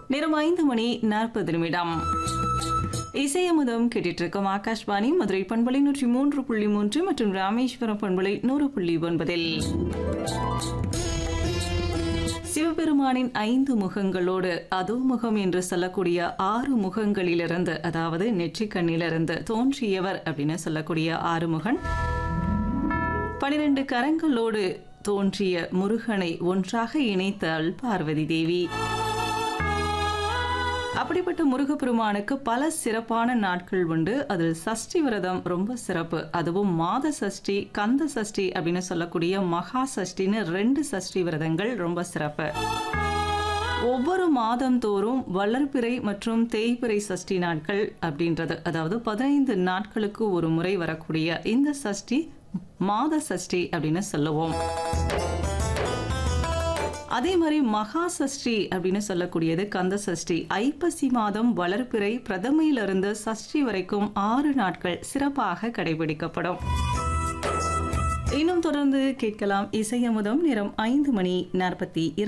நேரம் ஐந்து மணி நாற்பது நிமிடம் இசையமுதம் கேட்டுட்டு இருக்கும் ஆகாஷ்வாணி மதுரை பண்பலை நூற்றி மூன்று புள்ளி மூன்று மற்றும் ராமேஸ்வரம் பண்பலை நூறு புள்ளி ஒன்பதில் சிவபெருமானின் ஐந்து முகங்களோடு அதோ முகம் என்று சொல்லக்கூடிய ஆறு முகங்களிலிருந்து அதாவது நெற்றிக்கண்ணிலிருந்து தோன்றியவர் அப்படின்னு சொல்லக்கூடிய ஆறுமுகன் பனிரெண்டு கரங்களோடு தோன்றிய முருகனை ஒன்றாக இணைத்தாள் பார்வதி தேவி அப்படிப்பட்ட முருகப்பெருமானுக்கு பல சிறப்பான நாட்கள் உண்டு அதில் சஷ்டி விரதம் ரொம்ப சிறப்பு அதுவும் மாத சஷ்டி கந்த சஷ்டி அப்படின்னு சொல்லக்கூடிய மகா சஷ்டின்னு ரெண்டு சஷ்டி விரதங்கள் ரொம்ப சிறப்பு ஒவ்வொரு மாதம் தோறும் வளர்பிறை மற்றும் தேய்பிறை சஷ்டி நாட்கள் அப்படின்றது அதாவது பதினைந்து நாட்களுக்கு ஒரு முறை வரக்கூடிய இந்த சஷ்டி மாத சஷ்டி அப்படின்னு சொல்லுவோம் அதே மாதிரி மகா சஷ்டி அப்படின்னு சொல்லக்கூடியது கந்த சஷ்டி ஐப்பசி மாதம் வளர்பிறை பிரதமையிலிருந்து சஷ்டி வரைக்கும் ஆறு நாட்கள் சிறப்பாக கடைபிடிக்கப்படும் இன்னும் தொடர்ந்து கேட்கலாம் இசையமுதம் நேரம் ஐந்து மணி நாற்பத்தி